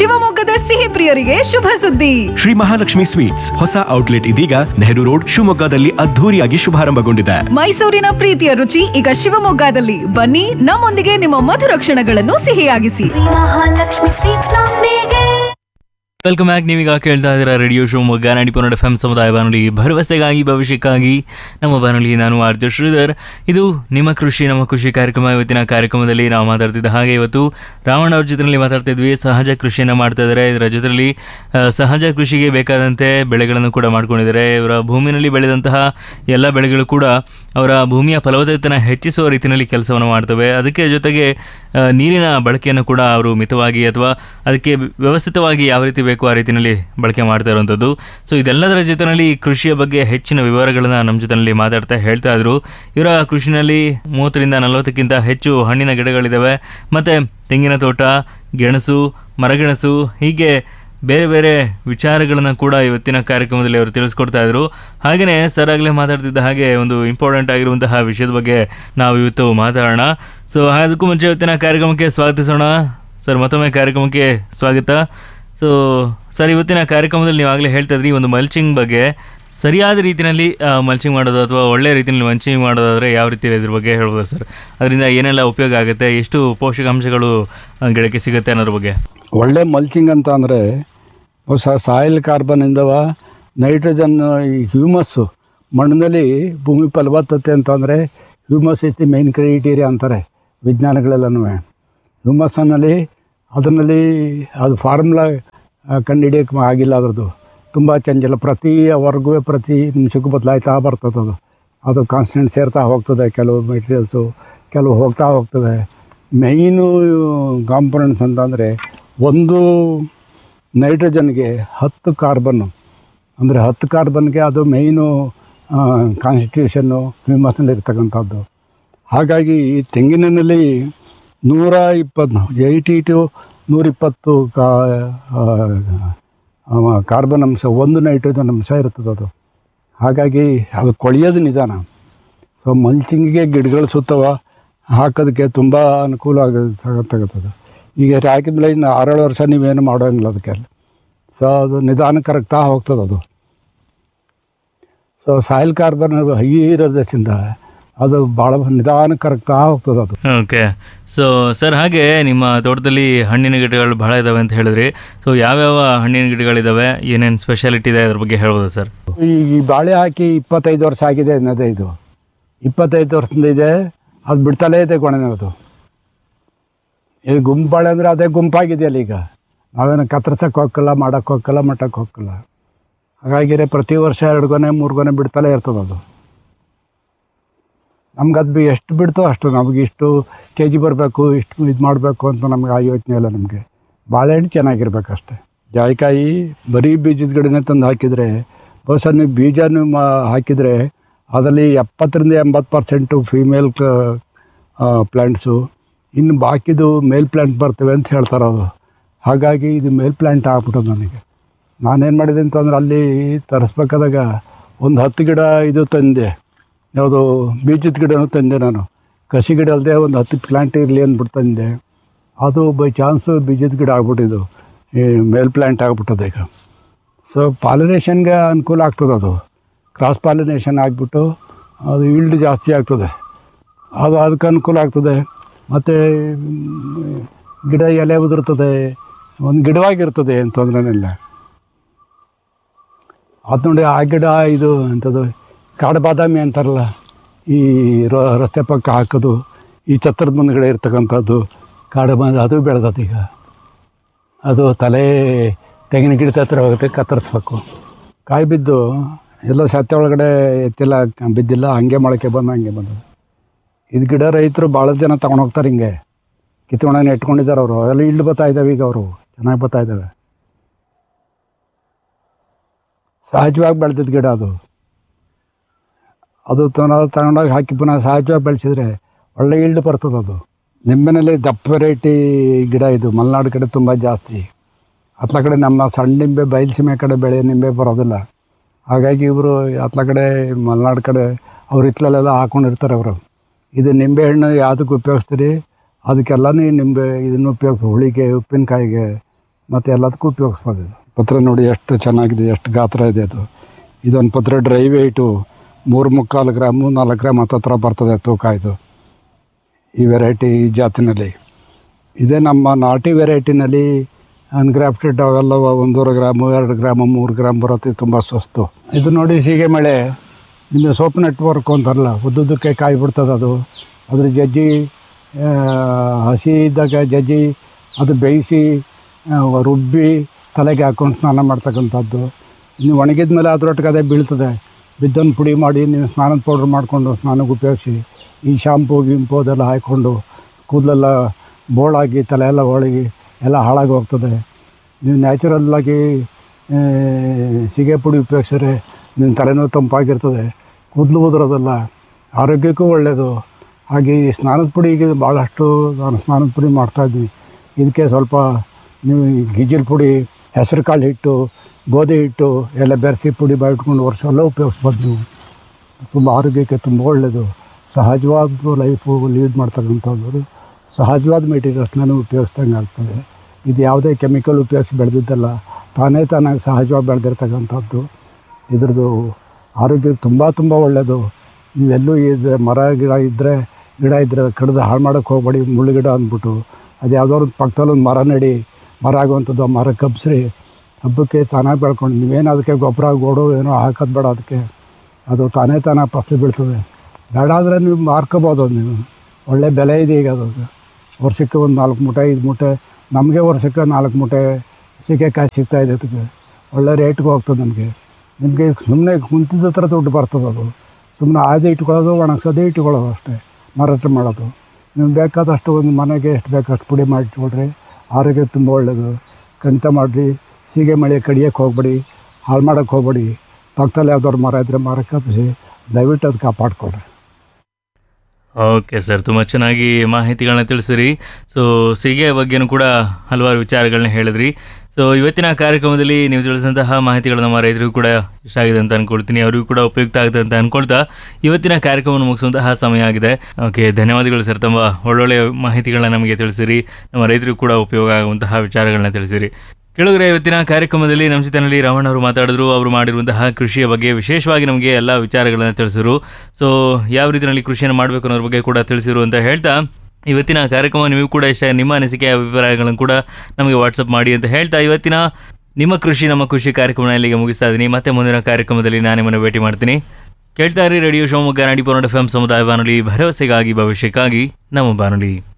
ಶಿವಮೊಗ್ಗದ ಸಿಹಿ ಪ್ರಿಯರಿಗೆ ಶುಭ ಸುದ್ದಿ ಶ್ರೀ ಮಹಾಲಕ್ಷ್ಮಿ ಸ್ವೀಟ್ಸ್ ಹೊಸ ಔಟ್ಲೆಟ್ ಇದೀಗ ನೆಹರು ರೋಡ್ ಶಿವಮೊಗ್ಗದಲ್ಲಿ ಅದ್ಧೂರಿಯಾಗಿ ಶುಭಾರಂಭಗೊಂಡಿದೆ ಮೈಸೂರಿನ ಪ್ರೀತಿಯ ರುಚಿ ಈಗ ಶಿವಮೊಗ್ಗದಲ್ಲಿ ಬನ್ನಿ ನಮ್ಮೊಂದಿಗೆ ನಿಮ್ಮ ಮಧುರ ಕ್ಷಣಗಳನ್ನು ಸಿಹಿಯಾಗಿಸಿ ಮಹಾಲಕ್ಷ್ಮಿ ಸ್ವೀಟ್ಸ್ ನೊಂದಿಗೆ ವೆಲ್ಕಮ್ ಬ್ಯಾಕ್ ನೀವೀಗ ಕೇಳ್ತಾ ಇದ್ದೀರಾ ರೇಡಿಯೋ ಶಿವಮೊಗ್ಗ ನಾಡಿ ಪನ್ನಡ ಎಫ್ ಎಂ ಸಮುದಾಯ ಬಾನುಲಿ ಭರವಸೆಗಾಗಿ ಭವಿಷ್ಯಕ್ಕಾಗಿ ನಮ್ಮ ಬಾನುಲಿ ನಾನು ಆರ್ಜ ಶ್ರೀಧರ್ ಇದು ನಿಮ್ಮ ಕೃಷಿ ನಮ್ಮ ಕೃಷಿ ಕಾರ್ಯಕ್ರಮ ಇವತ್ತಿನ ಕಾರ್ಯಕ್ರಮದಲ್ಲಿ ನಾವು ಮಾತಾಡ್ತಿದ್ದ ಹಾಗೆ ಇವತ್ತು ರಾವಣ ಅವ್ರ ಜೊತೆಯಲ್ಲಿ ಮಾತಾಡ್ತಿದ್ವಿ ಸಹಜ ಕೃಷಿಯನ್ನು ಮಾಡ್ತಾ ಇದ್ದಾರೆ ಇದರ ಜೊತೆಯಲ್ಲಿ ಆ, ಸಹಜ ಕೃಷಿಗೆ ಬೇಕಾದಂತೆ ಬೆಳೆಗಳನ್ನು ಕೂಡ ಮಾಡ್ಕೊಂಡಿದ್ದಾರೆ ಇವರ ಭೂಮಿನಲ್ಲಿ ಬೆಳೆದಂತಹ ಎಲ್ಲ ಬೆಳೆಗಳು ಕೂಡ ಅವರ ಭೂಮಿಯ ಫಲವತ್ತತೆಯನ್ನು ಹೆಚ್ಚಿಸುವ ರೀತಿಯಲ್ಲಿ ಕೆಲಸವನ್ನು ಮಾಡ್ತವೆ ಅದಕ್ಕೆ ಜೊತೆಗೆ ಆ, ನೀರಿನ ಬಳಕೆಯನ್ನು ಕೂಡ ಅವರು ಮಿತವಾಗಿ ಅಥವಾ ಅದಕ್ಕೆ ವ್ಯವಸ್ಥಿತವಾಗಿ ಯಾವ ರೀತಿ ಬೇಕು ಆ ರೀತಿಯಲ್ಲಿ ಬಳಕೆ ಮಾಡ್ತಾ ಇರುವಂಥದ್ದು ಸೊ ಇದೆಲ್ಲದರ ಜೊತೆಯಲ್ಲಿ ಕೃಷಿಯ ಬಗ್ಗೆ ಹೆಚ್ಚಿನ ವಿವರಗಳನ್ನು ನಮ್ಮ ಜೊತೆಯಲ್ಲಿ ಮಾತಾಡ್ತಾ ಹೇಳ್ತಾ ಇದ್ರು ಇವರ ಕೃಷಿನಲ್ಲಿ ಮೂವತ್ತರಿಂದ ನಲವತ್ತಕ್ಕಿಂತ ಹೆಚ್ಚು ಹಣ್ಣಿನ ಗಿಡಗಳಿದ್ದಾವೆ ಮತ್ತು ತೆಂಗಿನ ತೋಟ ಗೆಣಸು ಮರಗೆಣಸು ಹೀಗೆ ಬೇರೆ ಬೇರೆ ವಿಚಾರಗಳನ್ನು ಕೂಡ ಇವತ್ತಿನ ಕಾರ್ಯಕ್ರಮದಲ್ಲಿ ಅವರು ತಿಳಿಸ್ಕೊಡ್ತಾ ಇದ್ರು ಹಾಗೆಯೇ ಸರ್ ಆಗಲೇ ಮಾತಾಡ್ತಿದ್ದ ಹಾಗೆ ಒಂದು ಇಂಪಾರ್ಟೆಂಟ್ ಆಗಿರುವಂತಹ ವಿಷಯದ ಬಗ್ಗೆ ನಾವು ಇವತ್ತು ಮಾತಾಡೋಣ ಸೊ ಅದಕ್ಕೂ ಮುಂಚೆ ಇವತ್ತಿನ ಕಾರ್ಯಕ್ರಮಕ್ಕೆ ಸ್ವಾಗತಿಸೋಣ ಸರ್ ಮತ್ತೊಮ್ಮೆ ಕಾರ್ಯಕ್ರಮಕ್ಕೆ ಸ್ವಾಗತ ಸೊ ಸರ್ ಇವತ್ತಿನ ಕಾರ್ಯಕ್ರಮದಲ್ಲಿ ನೀವು ಆಗಲೇ ಹೇಳ್ತಾ ಇದ್ರಿ ಒಂದು ಮಲ್ಚಿಂಗ್ ಬಗ್ಗೆ ಸರಿಯಾದ ರೀತಿಯಲ್ಲಿ ಮಲ್ಚಿಂಗ್ ಮಾಡೋದು ಅಥವಾ ಒಳ್ಳೆ ರೀತಿಯಲ್ಲಿ ಮಲ್ಚಿಂಗ್ ಮಾಡೋದಾದರೆ ಯಾವ ರೀತಿ ಇದ್ರ ಬಗ್ಗೆ ಹೇಳ್ಬೋದು ಸರ್ ಅದರಿಂದ ಏನೆಲ್ಲ ಉಪಯೋಗ ಆಗುತ್ತೆ ಎಷ್ಟು ಪೋಷಕಾಂಶಗಳು ಆ, ಗಿಡಕ್ಕೆ ಸಿಗುತ್ತೆ ಅನ್ನೋದ್ರ ಬಗ್ಗೆ ಒಳ್ಳೆ ಮಲ್ಚಿಂಗ್ ಅಂತ ಅಂದರೆ ಹೊಸ ಸಾಯಿಲ್ ಕಾರ್ಬನ್ನಿಂದವ ನೈಟ್ರೋಜನ್ ಈ ಹ್ಯೂಮಸ್ಸು ಮಣ್ಣಿನಲ್ಲಿ ಭೂಮಿ ಫಲವತ್ತತೆ ಅಂತಂದರೆ humus is the main criteria ಅಂತಾರೆ ವಿಜ್ಞಾನಗಳೆಲ್ಲನೂ ಹ್ಯೂಮಸ್ಸನ್ನಲ್ಲಿ ಅದರಲ್ಲಿ ಅದು ಫಾರ್ಮುಲಾ ಕಂಡುಹಿಡಿಯೋಕೆ ಆಗಿಲ್ಲ ಅದರದ್ದು ತುಂಬ ಚಂಚಲ ಪ್ರತಿ ವರ್ಗೂ ಪ್ರತಿ ನಿಮಿಷಕ್ಕೂ ಬದಲಾಯ್ತಾ ಬರ್ತದೆ ಅದು ಅದು ಕಾನ್ಸ್ಟೆಂಟ್ ಸೇರ್ತಾ ಹೋಗ್ತದೆ ಕೆಲವು ಮೆಟೀರಿಯಲ್ಸು ಕೆಲವು ಹೋಗ್ತಾ ಹೋಗ್ತದೆ ಮೈನು ಕಾಂಪೊನೆಂಟ್ಸ್ ಅಂತಂದರೆ ಒಂದು ನೈಟ್ರೋಜನ್ಗೆ ಹತ್ತು ಕಾರ್ಬನ್ನು ಅಂದರೆ ಹತ್ತು ಕಾರ್ಬನ್ಗೆ ಅದು ಮೈನು ಕಾನ್ಸ್ಟಿಟ್ಯೂಷನ್ನು ಹ್ಯೂಮಸ್ನಲ್ಲಿ ಇರ್ತಕ್ಕಂಥದ್ದು ಹಾಗಾಗಿ ಈ ತೆಂಗಿನಲ್ಲಿ ನೂರ ಇಪ್ಪತ್ತು ಏಯ್ಟಿ ಟು ನೂರಿಪ್ಪತ್ತು ಕಾ ಆ, ಕಾರ್ಬನ್ ಅಂಶ ಒಂದು ನೈಟ್ರೋಜನ್ ಅಂಶ ಇರ್ತದೆ ಅದು ಹಾಗಾಗಿ ಅದು ಕೊಳೆಯೋದು ನಿಧಾನ ಸೊ ಮಲ್ಚಿಂಗಿಗೆ ಗಿಡಗಳು ಸುತ್ತವ ಹಾಕೋದಕ್ಕೆ ತುಂಬ ಅನುಕೂಲ ಆಗತ್ತದ ಈಗ ಹಾಕಿದ್ಮೇಲೆ ಇನ್ನು ಆರೇಳು ವರ್ಷ ನೀವೇನು ಮಾಡೋಂಗಿಲ್ಲ ಅದಕ್ಕೆ ಸೊ ಅದು ನಿಧಾನ ಕರಗ್ತಾ ಹೋಗ್ತದೆ ಅದು ಸೊ ಸಾಯಿಲ್ ಕಾರ್ಬನ್ ಹೈ ಇರೋದ್ರಿಂದ ಅದು ಭಾಳ ನಿಧಾನ ಕರಗ್ತಾ ಹೋಗ್ತದೆ ಅದು ಓಕೆ ಸೊ ಸರ್ ಹಾಗೆ ನಿಮ್ಮ ತೋಟದಲ್ಲಿ ಹಣ್ಣಿನ ಗಿಡಗಳು ಬಹಳ ಇದಾವೆ ಅಂತ ಹೇಳಿದ್ರಿ ಸೊ ಯಾವ್ಯಾವ ಹಣ್ಣಿನ ಗಿಡಗಳಿದಾವೆ ಏನೇನು ಸ್ಪೆಷಾಲಿಟಿ ಇದೆ ಅದ್ರ ಬಗ್ಗೆ ಹೇಳ್ಬೋದು ಸರ್ ಈ ಈ ಬಾಳೆ ಹಾಕಿ ಇಪ್ಪತ್ತೈದು ವರ್ಷ ಆಗಿದೆ ಅನ್ನೋದೇ ಇದು ಇಪ್ಪತ್ತೈದು ವರ್ಷದಿಂದ ಇದೆ ಅದು ಬಿಡ್ತಲೇ ಇದೆ ಕೊನೆಗೆ ಅದು ಈಗ ಗುಂಪಾಳೆ ಅಂದರೆ ಅದೇ ಗುಂಪಾಗಿದೆಯಲ್ಲ ಈಗ ನಾವೇನು ಕತ್ತರಿಸಕ್ಕೆ ಹೋಗಲ್ಲ ಮಾಡೋಕ್ಕೆ ಹೋಗಲ್ಲ ಮಟ್ಟಕ್ಕೆ ಹೋಗಲ್ಲ ಹಾಗಾಗಿರೆ ಪ್ರತಿ ವರ್ಷ ಎರಡು ಗೊನೆ ಮೂರು ಗೊನೆ ಬಿಡ್ತಲೇ ಇರ್ತದೆ ಅದು ನಮ್ಗೆ ಅದು ಬಿ ಎಷ್ಟು ಬಿಡ್ತೋ ಅಷ್ಟು ನಮಗೆ ಇಷ್ಟು ಕೆ ಜಿ ಬರಬೇಕು ಇಷ್ಟು ಇದು ಮಾಡಬೇಕು ಅಂತ ನಮ್ಗೆ ಆ ಯೋಚನೆ ಇಲ್ಲ ನಮಗೆ ಬಾಳೆಹಣ್ಣು ಚೆನ್ನಾಗಿರ್ಬೇಕು ಅಷ್ಟೇ ಜಾಯಿಕಾಯಿ ಬರೀ ಬೀಜದ ಗಿಡನೇ ತಂದು ಹಾಕಿದರೆ ಬಹುಶಃ ನೀವು ಬೀಜನೂ ಮಾ ಹಾಕಿದರೆ ಅದರಲ್ಲಿ ಎಪ್ಪತ್ತರಿಂದ ಎಂಬತ್ತು ಪರ್ಸೆಂಟು ಫೀಮೇಲ್ ಪ್ಲ್ಯಾಂಟ್ಸು ಇನ್ನು ಬಾಕಿದು ಮೇಲ್ ಪ್ಲ್ಯಾಂಟ್ ಬರ್ತವೆ ಅಂತ ಹೇಳ್ತಾರೆ ಅದು ಹಾಗಾಗಿ ಇದು ಮೇಲ್ ಪ್ಲ್ಯಾಂಟ್ ಆಗ್ಬಿಟ್ಟದು ನನಗೆ ನಾನೇನು ಮಾಡಿದೆ ಅಂತಂದ್ರೆ ಅಲ್ಲಿ ತರಿಸ್ಬೇಕಾದಾಗ ಒಂದು ಹತ್ತು ಗಿಡ ಇದು ತಂದೆ ಯಾವುದು ಬೀಜದ ಗಿಡನೂ ತಂದೆ ನಾನು ಕಸಿ ಗಿಡ ಅಲ್ಲದೆ ಒಂದು ಹತ್ತು ಪ್ಲ್ಯಾಂಟ್ ಇರಲಿ ಅಂದ್ಬಿಟ್ಟು ತಂದೆ ಅದು ಬೈ ಚಾನ್ಸು ಬೀಜದ ಗಿಡ ಆಗ್ಬಿಟ್ಟಿದ್ದು ಈ ಮೇಲ್ ಪ್ಲ್ಯಾಂಟ್ ಆಗ್ಬಿಟ್ಟದೆ ಈಗ ಸೊ ಪಾಲಿನೇಷನ್ಗೆ ಅನುಕೂಲ ಆಗ್ತದೆ ಅದು ಕ್ರಾಸ್ ಪಾಲಿನೇಷನ್ ಆಗಿಬಿಟ್ಟು ಅದು ಈಲ್ಡ್ ಜಾಸ್ತಿ ಆಗ್ತದೆ ಅದು ಅದಕ್ಕೆ ಅನುಕೂಲ ಆಗ್ತದೆ ಮತ್ತು ಗಿಡ ಎಲೆ ಉದುರ್ತದೆ ಒಂದು ಗಿಡವಾಗಿರ್ತದೆ ಏನು ತೊಂದರೆನಿಲ್ಲ ಅದು ನೋಡಿ ಆ ಗಿಡ ಇದು ಎಂಥದ್ದು ಕಾಡು ಬಾದಾಮಿ ಅಂತಾರಲ್ಲ ಈ ರ- ರಸ್ತೆ ಪಕ್ಕ ಹಾಕೋದು ಈ ಛತ್ರದ ಮುಂದ್ಗಡೆ ಇರ್ತಕ್ಕಂಥದ್ದು ಕಾಡು ಬಾದ ಅದು ಬೆಳೆದದು ಈಗ ಅದು ತಲೆ ತೆಂಗಿನ ಗಿಡದ ಹತ್ರ ಹೋಗುತ್ತೆ ಕತ್ತರಿಸ್ಬೇಕು ಕಾಯಿ ಬಿದ್ದು ಎಲ್ಲೋ ಸತ್ಯ ಒಳಗಡೆ ಎತ್ತಿಲ್ಲ ಬಿದ್ದಿಲ್ಲ ಹಂಗೆ ಮೊಳಕೆ ಬಂದು ಹಂಗೆ ಬಂದದು ಇದು ಗಿಡ ರೈತರು ಭಾಳ ಜನ ತಗೊಂಡು ಹೋಗ್ತಾರೆ ಹಿಂಗೆ ಕಿತ್ಕೊಂಡೇನೆ ಇಟ್ಕೊಂಡಿದ್ದಾರೆ ಅವರು ಎಲ್ಲ ಇಳ್ಳು ಬರ್ತಾ ಇದ್ದಾವೆ ಈಗ ಅವರು ಚೆನ್ನಾಗಿ ಬರ್ತಾ ಇದ್ದಾವೆ ಸಹಜವಾಗಿ ಬೆಳೆದಿದ್ದ ಗಿಡ ಅದು ಅದು ತಗೊಂಡು ತಗೊಂಡೋಗಿ ಹಾಕಿ ಪುನಃ ಸಹಜವಾಗಿ ಬೆಳೆಸಿದ್ರೆ ಒಳ್ಳೆ ಈಲ್ಡ್ ಬರ್ತದೆ ಅದು ನಿಂಬೆನಲ್ಲಿ ದಪ್ಪ ವೆರೈಟಿ ಗಿಡ ಇದು ಮಲೆನಾಡು ಕಡೆ ತುಂಬ ಜಾಸ್ತಿ ಅತ್ಲ ಕಡೆ ನಮ್ಮ ಸಣ್ಣ ನಿಂಬೆ ಬಯಲುಸೀಮೆ ಕಡೆ ಬೆಳೆ ನಿಂಬೆ ಬರೋದಿಲ್ಲ ಹಾಗಾಗಿ ಇವರು ಅತ್ಲ ಕಡೆ ಮಲೆನಾಡು ಕಡೆ ಅವ್ರ ಹಿತ್ಲಲ್ಲೆಲ್ಲ ಹಾಕೊಂಡಿರ್ತಾರೆ ಅವರು ಇದು ನಿಂಬೆಹಣ್ಣು ಯಾವುದಕ್ಕೆ ಉಪಯೋಗಿಸ್ತೀರಿ ಅದಕ್ಕೆಲ್ಲನೂ ಈ ನಿಂಬೆ ಇದನ್ನು ಉಪಯೋಗಿಸ್ ಹುಳಿಗೆ ಉಪ್ಪಿನಕಾಯಿಗೆ ಮತ್ತು ಎಲ್ಲದಕ್ಕೂ ಉಪಯೋಗಿಸ್ಬೋದು ಇದು ಪತ್ರ ನೋಡಿ ಎಷ್ಟು ಚೆನ್ನಾಗಿದೆ ಎಷ್ಟು ಗಾತ್ರ ಇದೆ ಅದು ಇದೊಂದು ಪತ್ರ ಡ್ರೈ ವೆಯ್ಟು ಮೂರು ಮುಕ್ಕಾಲು ಗ್ರಾಮು ನಾಲ್ಕು ಗ್ರಾಮ್ ಹತ್ತತ್ರ ಬರ್ತದೆ ತೂಕ ಇದು ಈ ವೆರೈಟಿ ಈ ಜಾತಿನಲ್ಲಿ ಇದೇ ನಮ್ಮ ನಾಟಿ ವೆರೈಟಿನಲ್ಲಿ ಅನ್ಗ್ರಾಫ್ಟೆಡ್ ಅವೆಲ್ಲ ಒಂದೂವರೆ ಗ್ರಾಮು ಎರಡು ಗ್ರಾಮು ಮೂರು ಗ್ರಾಮ್ ಬರುತ್ತೆ ತುಂಬ ಸ್ವಸ್ತು ಇದು ನೋಡಿ ಸೀಗೆ ಮಳೆ ನಿಮಗೆ ಸೋಪ್ ನೆಟ್ವರ್ಕ್ ಅಂತಾರಲ್ಲ ಉದ್ದುದಕ್ಕೆ ಕಾಯಿ ಬಿಡ್ತದೆ ಅದು ಅದ್ರ ಜಜ್ಜಿ ಆ, ಹಸಿ ಇದ್ದಾಗ ಜಜ್ಜಿ ಅದು ಬೇಯಿಸಿ ಆ, ರುಬ್ಬಿ ತಲೆಗೆ ಹಾಕ್ಕೊಂಡು ಸ್ನಾನ ಮಾಡ್ತಕ್ಕಂಥದ್ದು ನೀವು ಒಣಗಿದ ಮೇಲೆ ಅದರೊಟ್ಟಿಗೆ ಅದೇ ಬೀಳ್ತದೆ ಬಿದ್ದನ್ನು ಪುಡಿ ಮಾಡಿ ನೀವು ಸ್ನಾನದ ಪೌಡ್ರ್ ಮಾಡಿಕೊಂಡು ಸ್ನಾನಕ್ಕೆ ಉಪಯೋಗಿಸಿ ಈ ಶಾಂಪು ಗಿಂಪು ಅದೆಲ್ಲ ಹಾಕ್ಕೊಂಡು ಕೂದಲೆಲ್ಲ ಬೋಳಾಗಿ ತಲೆ ಎಲ್ಲ ಒಳಗಿ ಎಲ್ಲ ಹಾಳಾಗಿ ಹೋಗ್ತದೆ ನೀವು ನ್ಯಾಚುರಲ್ಲಾಗಿ ಸೀಗೆ ಪುಡಿ ಉಪಯೋಗಿಸಿದ್ರೆ ನಿಮ್ಮ ತಲೆನೋವು ತಂಪಾಗಿರ್ತದೆ ಕೂದಲು ಉದುರೋದಲ್ಲ ಆರೋಗ್ಯಕ್ಕೂ ಒಳ್ಳೆಯದು ಹಾಗೆ ಈ ಸ್ನಾನದ ಪುಡಿಗೆ ಭಾಳಷ್ಟು ನಾನು ಸ್ನಾನದ ಪುಡಿ ಮಾಡ್ತಾಯಿದ್ವಿ ಇದಕ್ಕೆ ಸ್ವಲ್ಪ ನೀವು ಈ ಗಿಜ್ಜಿಲ್ ಪುಡಿ ಹೆಸರು ಕಾಳು ಹಿಟ್ಟು ಗೋಧಿ ಹಿಟ್ಟು ಎಲ್ಲ ಬೆರೆಸಿ ಪುಡಿ ಮಾಡಿಟ್ಕೊಂಡು ವರ್ಷ ಎಲ್ಲ ಉಪಯೋಗಿಸ್ಬೋದು ನೀವು ತುಂಬ ಆರೋಗ್ಯಕ್ಕೆ ತುಂಬ ಒಳ್ಳೆಯದು ಸಹಜವಾದ ಲೈಫು ಲೀಡ್ ಮಾಡ್ತಕ್ಕಂಥದ್ದು ಸಹಜವಾದ ಮೆಟೀರಿಯಲ್ಸ್ನ ಉಪಯೋಗಿಸ್ದಂಗೆ ಆಗ್ತದೆ ಇದು ಯಾವುದೇ ಕೆಮಿಕಲ್ ಉಪಯೋಗಿಸಿ ಬೆಳೆದಿದ್ದಲ್ಲ ತಾನೇ ತಾನಾಗಿ ಸಹಜವಾಗಿ ಬೆಳೆದಿರ್ತಕ್ಕಂಥದ್ದು ಇದ್ರದ್ದು ಆರೋಗ್ಯಕ್ಕೆ ತುಂಬ ತುಂಬ ಒಳ್ಳೆಯದು ನೀವೆಲ್ಲೂ ಇದ್ರೆ ಮರ ಗಿಡ ಇದ್ದರೆ ಗಿಡ ಇದ್ದರೆ ಕಡ್ದು ಹಾಳು ಮಾಡೋಕ್ಕೆ ಹೋಗಬೇಡಿ ಮುಳ್ಳು ಗಿಡ ಅಂದ್ಬಿಟ್ಟು ಅದು ಯಾವುದೋ ಒಂದು ಪಕ್ಕದಲ್ಲಿ ಒಂದು ಮರ ನೆಡಿ ಮರ ಆಗುವಂಥದ್ದು ಆ ಮರ ಕಬ್ಸ್ರಿ ಹಬ್ಬಕ್ಕೆ ತಾನಾಗಿ ಬೆಳ್ಕೊಂಡು ನೀವೇನು ಅದಕ್ಕೆ ಗೊಬ್ಬರ ಗೋಡು ಏನೋ ಹಾಕೋದು ಬೇಡ ಅದಕ್ಕೆ ಅದು ತಾನೇ ತಾನೇ ಫಸಲು ಬೀಳ್ತದೆ ಬೇಡ ಆದರೆ ನೀವು ಮಾರ್ಕೋಬೋದು ನೀವು ಒಳ್ಳೆ ಬೆಲೆ ಇದೆ ಈಗ ಅದು ವರ್ಷಕ್ಕೆ ಒಂದು ನಾಲ್ಕು ಮೂಟೆ ಐದು ಮೂಟೆ ನಮಗೆ ವರ್ಷಕ್ಕೆ ನಾಲ್ಕು ಮೂಟೆ ಸೀಗೆಕಾಯಿ ಸಿಗ್ತಾಯಿದೆ ಅದಕ್ಕೆ ಒಳ್ಳೆ ರೇಟ್ಗೆ ಹೋಗ್ತದೆ ನಮಗೆ ನಿಮಗೆ ಸುಮ್ಮನೆ ಕುಂತಿದ್ದ ಹತ್ರ ದುಡ್ಡು ಬರ್ತದೆ ಅದು ಸುಮ್ಮನೆ ಆದಿ ಇಟ್ಕೊಳ್ಳೋದು ಒಣಗ್ಸೋದೇ ಇಟ್ಕೊಳ್ಳೋದು ಅಷ್ಟೇ ಮಾರಾಟ ಮಾಡೋದು ನಿಮ್ಗೆ ಬೇಕಾದಷ್ಟು ಒಂದು ಮನೆಗೆ ಎಷ್ಟು ಬೇಕು ಅಷ್ಟು ಪುಡಿ ಮಾಡಿ ಇಟ್ಕೊಳ್ರಿ ಆರೋಗ್ಯ ತುಂಬ ಒಳ್ಳೆಯದು ಕಂತ ಮಾಡಿರಿ ಸೀಗೆ ಮಳೆ ಕಡಿಯೋಕ್ಕೆ ಹೋಗ್ಬೇಡಿ ಹಾಳು ಮಾಡೋಕ್ಕೆ ಹೋಗ್ಬೇಡಿ ಪಕ್ಕದಲ್ಲಿ ಯಾವ್ದಾದ್ರು ಮರ ಇದ್ದರೆ ಮರಕ್ಕೆ ಹತ್ತಿಸಿ ದಯವಿಟ್ಟು ಅದು ಕಾಪಾಡ್ಕೊಳ್ರಿ ಓಕೆ ಸರ್ ತುಂಬ ಚೆನ್ನಾಗಿ ಮಾಹಿತಿಗಳನ್ನ ತಿಳಿಸಿರಿ ಸೊ ಸಿಗೆ ಬಗ್ಗೆನೂ ಕೂಡ ಹಲವಾರು ವಿಚಾರಗಳನ್ನ ಹೇಳಿದ್ರಿ ಸೊ ಇವತ್ತಿನ ಕಾರ್ಯಕ್ರಮದಲ್ಲಿ ನೀವು ತಿಳಿಸಿದಂತಹ ಮಾಹಿತಿಗಳು ನಮ್ಮ ರೈತರಿಗೂ ಕೂಡ ಇಷ್ಟ ಆಗಿದೆ ಅಂತ ಅನ್ಕೊಳ್ತೀನಿ ಅವರಿಗೂ ಕೂಡ ಉಪಯುಕ್ತ ಆಗುತ್ತೆ ಅಂತ ಅನ್ಕೊಳ್ತಾ ಇವತ್ತಿನ ಕಾರ್ಯಕ್ರಮವನ್ನು ಮುಗಿಸುವಂತಹ ಸಮಯ ಆಗಿದೆ ಓಕೆ ಧನ್ಯವಾದಗಳು ಸರ್ ತುಂಬ ಒಳ್ಳೊಳ್ಳೆ ಮಾಹಿತಿಗಳನ್ನ ನಮಗೆ ತಿಳಿಸಿರಿ ನಮ್ಮ ರೈತರಿಗೂ ಕೂಡ ಉಪಯೋಗ ಆಗುವಂತಹ ವಿಚಾರಗಳನ್ನ ತಿಳಿಸಿರಿ ಕೆಳಗರೆ ಇವತ್ತಿನ ಕಾರ್ಯಕ್ರಮದಲ್ಲಿ ನಮ್ಮ ಜೊತೆನಲ್ಲಿ ರಮಣ ಅವರು ಮಾತಾಡಿದ್ರು ಅವರು ಮಾಡಿರುವಂತಹ ಕೃಷಿಯ ಬಗ್ಗೆ ವಿಶೇಷವಾಗಿ ನಮಗೆ ಎಲ್ಲ ವಿಚಾರಗಳನ್ನು ತಿಳಿಸಿರು ಸೊ ಯಾವ ರೀತಿಯಲ್ಲಿ ಕೃಷಿಯನ್ನು ಮಾಡಬೇಕು ಅನ್ನೋದ್ರ ಬಗ್ಗೆ ಕೂಡ ತಿಳಿಸಿರು ಅಂತ ಹೇಳ್ತಾ ಇವತ್ತಿನ ಕಾರ್ಯಕ್ರಮ ನಿಮಗೂ ಕೂಡ ಇಷ್ಟ ನಿಮ್ಮ ಅನಿಸಿಕೆ ಅಭಿಪ್ರಾಯಗಳನ್ನು ಕೂಡ ನಮಗೆ ವಾಟ್ಸಪ್ ಮಾಡಿ ಅಂತ ಹೇಳ್ತಾ ಇವತ್ತಿನ ನಿಮ್ಮ ಕೃಷಿ ನಮ್ಮ ಕೃಷಿ ಕಾರ್ಯಕ್ರಮ ಇಲ್ಲಿಗೆ ಮುಗಿಸ್ತಾ ಇದ್ದೀನಿ ಮತ್ತೆ ಮುಂದಿನ ಕಾರ್ಯಕ್ರಮದಲ್ಲಿ ನಾನು ನಿಮ್ಮನ್ನು ಭೇಟಿ ಮಾಡ್ತೀನಿ ಕೇಳ್ತಾ ಇರಿ ರೇಡಿಯೋ ಶಿವಮೊಗ್ಗ ನಾಡಿ ಪೊನ್ನಡ ಎಫ್ ಎಂ ಸಮುದಾಯ ಬಾನುಲಿ ಭರವಸೆಗಾಗಿ ಭವಿಷ್ಯಕ್ಕಾಗಿ ನಮ್ಮ ಬಾನುಲಿ